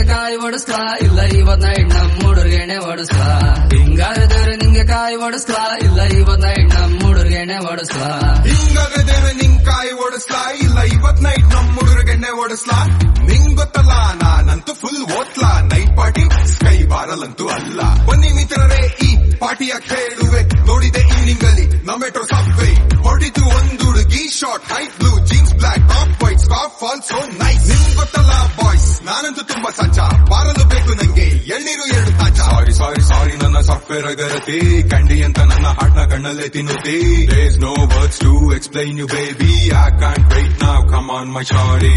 ಕಾಯಿ ಹೊಡಿಸ್ಲಾ ಇಲ್ಲ ಇವತ್ ನೈಟ್ ನಮ್ ಹುಡುಗೇನೆ ಹೊಡಿಸ್ಲಾ ಹಿಂಗಾರದವ್ರೆ ನಿಂಗೆ ಕಾಯಿ ಹೊಡಿಸ್ಲಾ ಇಲ್ಲ ಇವತ್ ನೈಟ್ ನಮ್ ಹುಡುಗೇನೆ ಹೊಡಿಸ್ಲಾ ಹಿಂಗಾಗದೇನೆ ನಿಂಗ್ ಕಾಯಿ ಓಡಿಸ್ಲಾ ಇಲ್ಲ ಇವತ್ ನೈಟ್ ನಮ್ ಹುಡುಗರಿಗೆಣ್ಣೆ ಓಡಿಸ್ಲಾ ನಿಂಗ್ ಗೊತ್ತಲ್ಲ ನಾನಂತೂ ಫುಲ್ ಓದ್ಲಾ ನೈಟ್ ಪಾರ್ಟಿ ಸ್ಕೈ ಬಾರಲ್ಲಂತೂ ಅಲ್ಲ ಬನ್ನಿ ಮಿತ್ರರೇ ಈ ಪಾರ್ಟಿಯ ಕೇಳುವೆ ನೋಡಿದೆ ಈವ್ನಿಂಗ್ ಅಲ್ಲಿ ನಮ್ಮ ಮೆಟ್ರೋ ಸಬ್ವೇ ಹೊಡಿತು ಒಂದು ಹುಡುಗಿ short height blue jeans black top white scarf also nice ನಿಮ್ಗ್ ಗೊತ್ತಲ್ಲ ಬಾಯ್ಸ್ ನಾನಂತೂ ತುಂಬಾ ಸಚ್ಚ ಬಾರಲು ಬೇಕು ನಂಗೆ ಎಳ್ನೀರು ಎರಡು ತಾಚ ಸಾರಿ ಸಾರಿ ಸಾರಿ ನನ್ನ ಸಾಫ್ಟ್ವೇರ್ ಅಗರತಿ ಕಂಡಿ ಅಂತ ನನ್ನ ಹಾಡ್ನ ಕಣ್ಣಲ್ಲೇ ತಿನ್ನುತ್ತಿ ದೇಸ್ no words to explain you baby I can't wait now come on my shawty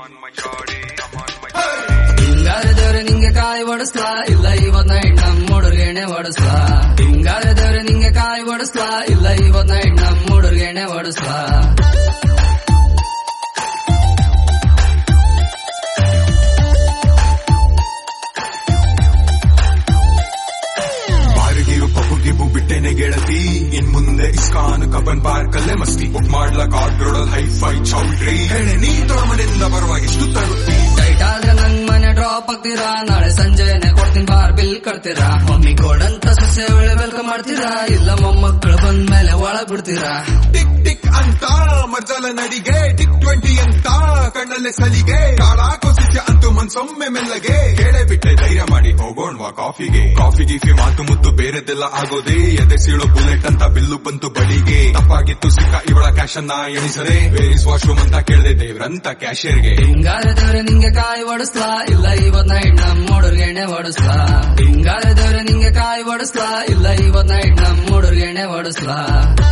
ಹಿಂಗಾರದವ್ರೆ ನಿಂಗೆ ಕಾಯಿ ಹೊಡಿಸ್ಲಾ ಇಲ್ಲ ಇವತ್ ನೈಟ್ ನಮ್ ಹುಡುಗೇನೆ ಹೊಡಿಸ್ಲಾ ಹಿಂಗಾರದವ್ರೆ ನಿಂಗೆ ಕಾಯಿ ಹೊಡಿಸ್ಲಾ ಇಲ್ಲ ಇವತ್ ನೈಟ್ ನಮ್ ಹುಡುಗೇನೆ ಹೊಡಿಸ್ಲಾ ಬಾರಿಗಿರು ಪಪ್ಪು ಗಿಬು ಬಿಟ್ಟೆನೆ ಗೆಳತಿ ಇನ್ ಮುಂದೆ ಇಸ್ಕಾನ್ ಕಬ್ಬನ್ ಪಾರ್ಕ್ ಅಲ್ಲೇ ಮಸ್ತಿ ಬುಕ್ ಮಾಡ್ಲಕ್ ಆರ್ಡರ್ ಹೈ ಫೈ ಚೌಲ್ಟ್ರಿ ಹೇಳಿ ನೀ ತೊಳಮನೆಯಿಂದ ಬರುವಾಗ ಎಷ್ಟು ತರುತ್ತಿ ಟೈಟ್ ಆದ್ರೆ ನಂಗ್ ಮನೆ ಡ್ರಾಪ್ ಆಗ್ತೀರಾ ನಾಳೆ ಸಂಜೆನೆ ಕೊಡ್ತೀನಿ ಬಾರ್ ಬಿಲ್ ಕಟ್ತೀರಾ ಮಮ್ಮಿ ಕೊಡಂತ ಸಸ್ಯ ಒಳ್ಳೆ ವೆಲ್ಕಮ್ ಮಾಡ್ತೀರಾ ಇಲ್ಲ ಮೊಮ್ಮಕ್ಕಳು ಬಂದ್ಮೇಲೆ ಒಳಗ್ ಬಿಡ್ತೀರಾ ಟಿಕ್ ಟಿಕ್ ಅಂತ ಮರ್ಜಲ ನಡಿಗೆ ಟಿಕ್ ಟ್ವೆಂಟಿ ಅಂತ ಕಣ್ಣಲ್ಲೇ ಸಲಿಗೆ ಕಾಳ ಕೋಸಿಸ್ಯ ಅಂತೂ ಮನ್ಸೊಮ್ಮೆ ಮೆಲ್ಲಗೆ ಹೇಳೇ ಬಿಟ್ಟೆ ಧೈರ್ಯ ಮಾಡಿ ಹೋಗೋಣ್ವಾ ಕಾಫಿಗೆ ಕಾಫಿ ಗೀಫಿ ಮಾತು ಮುತ್ತು ಬೇರೆದೆಲ್ಲ ಆಗೋದೇ ಎದೆ ಸೀಳೋ ಬುಲೆಟ್ ಅಂತ ಬಿಲ್ಲು ಬಂತು ಬಳಿಗೆ ತಪ್ಪಾಗಿತ್ತು ಸಿಕ್ಕ ಇವಳ ಕ್ಯಾಶ್ ಅನ್ನ ಎಣಿಸದೆ ವೇರಿಸ್ ವಾಶ್ರೂಮ್ ಅಂತ ಕೇಳಿದೆ ದೇವ್ರಂತ ಕ್ಯಾಶಿಯರ್ಗೆ ಹಿಂಗಾರದವ್ರೆ ನಿಂಗೆ ಕಾಯಿ ಹೊಡಿಸ್ಲಾ ಇಲ್ಲ ಇವತ್ ನೈಟ್ ನಮ್ ಹುಡುಗೇನೆ ಹೊಡಿಸ್ಲಾ ಹಿಂಗಾರದವ್ರೆ ನಿಂಗೆ ಕಾಯಿ ಹೊಡಿಸ್ಲಾ ಇಲ್ಲ ಇವತ್ ನೈಟ್ ನಮ್ ಹುಡುಗೇನೆ ಹೊಡಿಸ್ಲಾ